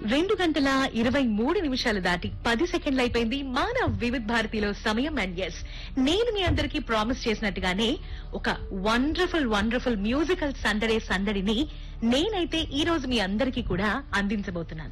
రెండు గంటల ఇరవై మూడు నిమిషాలు దాటి పది సెకండ్లు అయిపోయింది మన వివిధ్ భారతిలో సమయం అండ్ ఎస్ నేను మీ అందరికీ ప్రామిస్ చేసినట్టుగానే ఒక వండర్ఫుల్ వండర్ఫుల్ మ్యూజికల్ సందడే సందడిని నేనైతే ఈ రోజు మీ అందరికీ కూడా అందించబోతున్నాను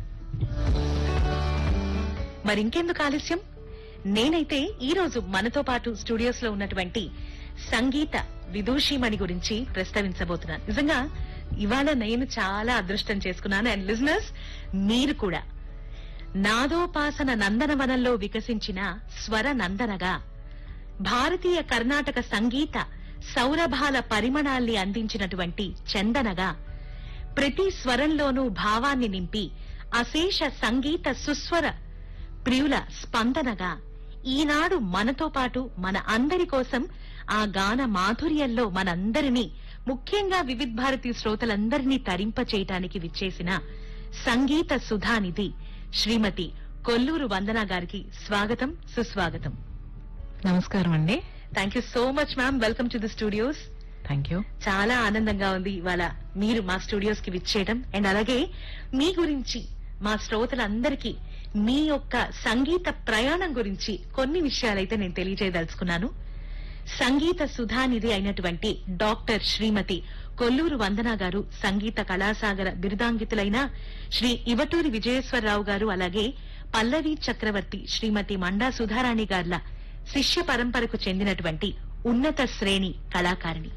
మరి ఇంకెందుకు ఆలస్యం నేనైతే ఈ రోజు మనతో పాటు స్టూడియోస్ లో ఉన్నటువంటి సంగీత విదూషిమణి గురించి ప్రస్తావించబోతున్నాను నిజంగా ఇవాళ నేను చాలా అదృష్టం చేసుకున్నాను అండ్ లిజనర్స్ మీరు కూడా నాదోపాసన నందనవనంలో వికసించిన స్వర నందనగా భారతీయ కర్ణాటక సంగీత సౌరభాల పరిమళాల్ని అందించినటువంటి చందనగా ప్రతి స్వరంలోనూ భావాన్ని నింపి అశేష సంగీత సుస్వర ప్రియుల స్పందనగా ఈనాడు మనతో పాటు మన అందరి కోసం ఆ గాన మాధుర్యంలో మనందరినీ ముఖ్యంగా వివిధ్ భారతి శ్రోతలందరినీ తరింప చేయటానికి విచ్చేసిన సంగీత సుధానిధి శ్రీమతి కొల్లూరు వందన గారికి స్వాగతం సుస్వాగతం నమస్కారం అండి thank you so much ma'am welcome to the studios thank you చాలా ఆనందంగా ఉంది ఇవాళ మీరు మా స్టూడియోస్ కి విచ్చేయడం అండ్ అలాగే మీ గురించి మా శ్రోతలందరికీ మీ యొక్క సంగీత ప్రయాణం గురించి కొన్ని విషయాలైతే నేను తెలియజేయదలుచుకున్నాను సంగీత సుధానిధి అయినటువంటి డాక్టర్ శ్రీమతి కొల్లూరు వందన గారు సంగీత కళాసాగర బిరుదాంగితులైన శ్రీ ఇవటూరి విజయేశ్వరరావు గారు అలాగే పల్లవి చక్రవర్తి శ్రీమతి మండా సుధారాణి గార్ల శిష్య పరంపరకు చెందినటువంటి ఉన్నత శ్రేణి కళాకారిణి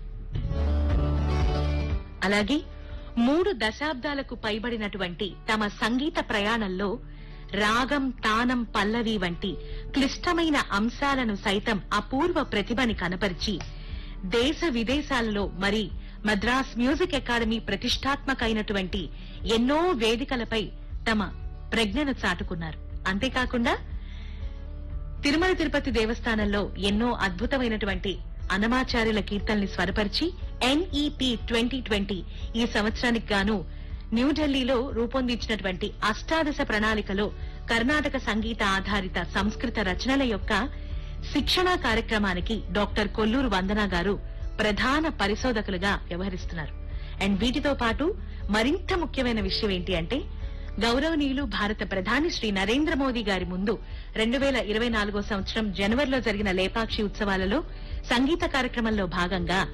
అలాగే మూడు దశాబ్దాలకు పైబడినటువంటి తమ సంగీత ప్రయాణంలో రాగం తానం పల్లవి వంటి క్లిష్టమైన అంశాలను సైతం అపూర్వ ప్రతిభని కనపరిచి దేశ విదేశాలలో మరి మద్రాస్ మ్యూజిక్ అకాడమీ ప్రతిష్టాత్మకైనటువంటి ఎన్నో వేదికలపై తమ ప్రజ్ఞను చాటుకున్నారు అంతేకాకుండా తిరుమల తిరుపతి దేవస్థానంలో ఎన్నో అద్భుతమైనటువంటి అనమాచార్యుల కీర్తనల్ని స్వరపరిచి ఎన్ఈపి ట్వంటీ ట్వంటీ ఈ సంవత్సరానికి గాను న్యూఢిల్లీలో రూపొందించినటువంటి అష్టాదశ ప్రణాళికలో కర్ణాటక సంగీత ఆధారిత సంస్కృత రచనల యొక్క శిక్షణా కార్యక్రమానికి డాక్టర్ కొల్లూరు వందన గారు ప్రధాన పరిశోధకులుగా వ్యవహరిస్తున్నారు అండ్ వీటితో పాటు మరింత ముఖ్యమైన విషయం ఏంటి అంటే గౌరవనీయులు భారత ప్రధాని శ్రీ నరేంద్ర మోదీ గారి ముందు రెండు వేల ఇరవై నాలుగో సంవత్సరం జనవరిలో జరిగిన లేపాక్షి ఉత్సవాలలో సంగీత కార్యక్రమంలో భాగంగా